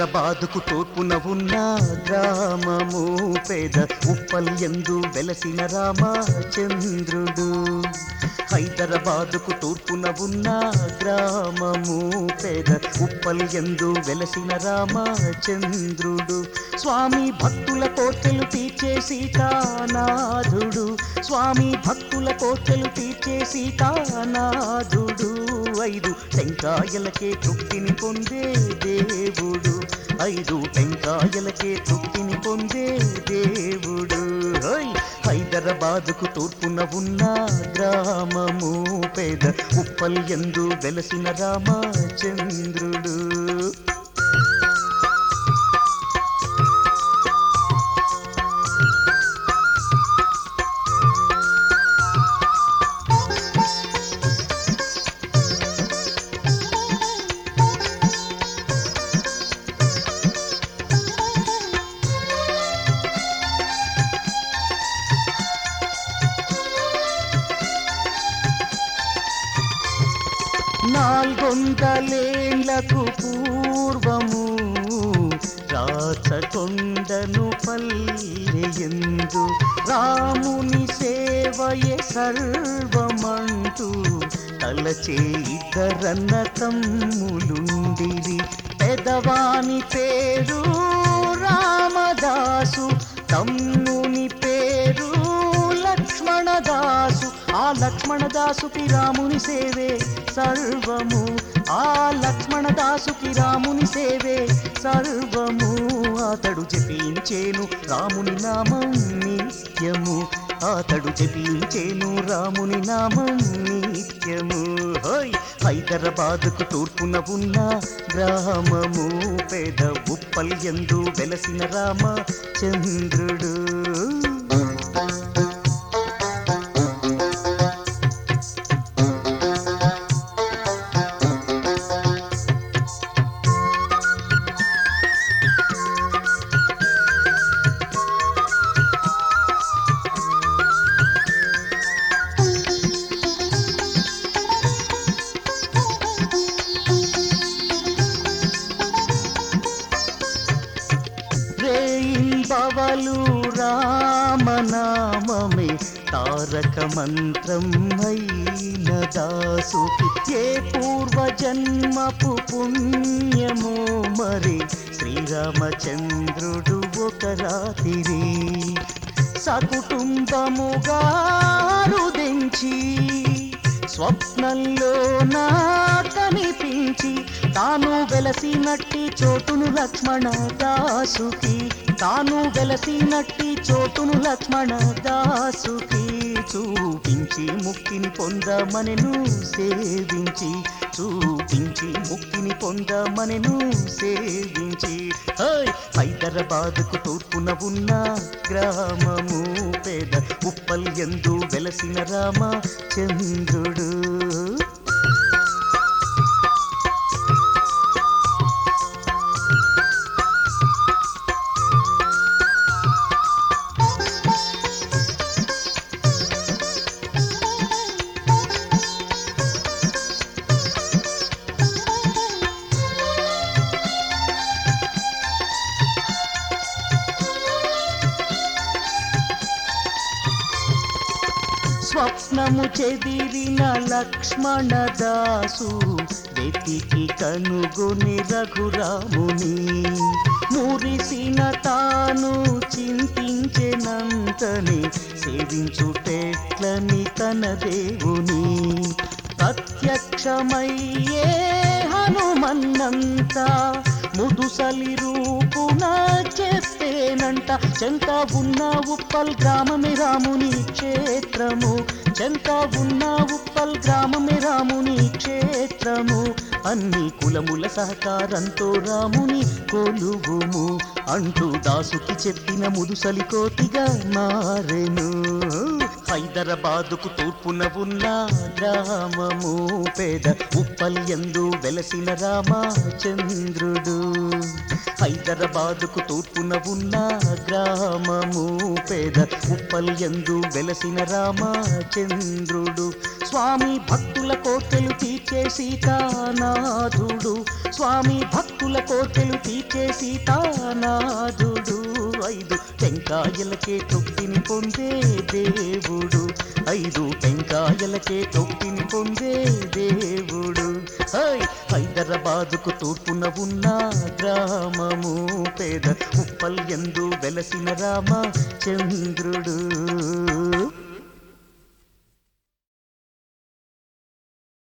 హైదరాబాదుకు తూర్పున ఉన్న గ్రామము పేద ఉప్పల్ ఎందు వెలసిన రామచంద్రుడు హైదరాబాదుకు తూర్పున ఉన్న గ్రామము పేద ఉప్పల్ ఎందు వెలసిన రామచంద్రుడు స్వామి భక్తుల కోర్కెలు తీర్చే సీతానాథుడు స్వామి భక్తుల కోర్కెలు తీర్చే సీతానాథుడు ఐదు టెంకాయలకే తృప్తిని పొందే దేవుడు ఐదు టెంకాయలకే తృప్తిని పొందే దేవుడు హోయ్! హైదరాబాదుకు తూర్పున ఉన్న గ్రామము పేద ఉప్పల్ ఎందు వెలసిన రామచంద్రుడు నాల్గొందలేండ్లకు పూర్వము రాచకొండను పల్లెయందు రాముని సేవయే సర్వమంటూ తలచే ఇద్దరన్న తమ్ములుండిరి పెదవాని పేరు రామదాసు తమ్ముని పేరు లక్ష్మణదాసు ఆ లక్ష్మణదాసుకి రాముని సేవే సర్వము ఆ లక్ష్మణదాసుకి రాముని సేవే సర్వము అతడు జపించేను రాముని నామం నిత్యము అతడు జపించేను రాముని నామం నిత్యము హోయ్ హైదరాబాదుకు తూర్పున ఉన్న గ్రామము పేద ఉప్పల్ ఎందు వెలసిన రామచంద్రుడు రేయింబవలు రామనామమే తారక మంత్రం అయిన దాసుకి ఏ పూర్వ జన్మపు పుణ్యమో మరి శ్రీరామచంద్రుడు ఒక రాతిరి సకుటుంబముగా రుదించి స్వప్నంలో నా కనిపించి తాను వెలసినట్టి చోటును లక్ష్మణ దాసుకి తాను వెలసినట్టి చోటును లక్ష్మణ దాసుకి చూపించి ముక్తిని పొందమనెను సేవించి చూపించి ముక్తిని పొందమనెను సేవించి హై హైదరాబాదుకు తూర్పున ఉన్న గ్రామము పేద ఉప్పల్ ఎందు వెలసిన రామచంద్రుడు స్వప్నము చెదిరిన లక్ష్మణ దాసు వెతికి కనుగొని రఘురాముని మురిసిన తాను చింతించెనంతని సేవించుటెట్లని తన దేవుని ప్రత్యక్షమయ్యే హనుమన్నంతా ముదుసలి రూపున చెప్పేనంట చెంత ఉన్న ఉప్పల్ గ్రామమే రాముని క్షేత్రము చెంత ఉన్న ఉప్పల్ గ్రామమే రాముని క్షేత్రము అన్ని కులముల సహకారంతో రాముని కొలువుము అంటూ దాసుకి చెప్పిన ముదుసలి కోతిగా మారెను హైదరాబాదుకు తూర్పున ఉన్న గ్రామము పేద ఉప్పల్ ఎందు వెలసిన రామచంద్రుడు హైదరాబాదుకు తూర్పున ఉన్న గ్రామము పేద ఉప్పల్ ఎందు వెలసిన రామచంద్రుడు స్వామి భక్తుల కోర్కెలు తీర్చే సీతానాథుడు స్వామి భక్తుల కోర్కెలు తీర్చే సీతానాథుడు ఐదు టెంకాయలకే తొక్కిని పొందే దేవుడు ఐదు టెంకాయలకే తొక్కిని పొందే దేవుడు హై హైదరాబాదుకు తూర్పున ఉన్న గ్రామము పేద ఉప్పల్ ఎందు వెలసిన రామచంద్రుడు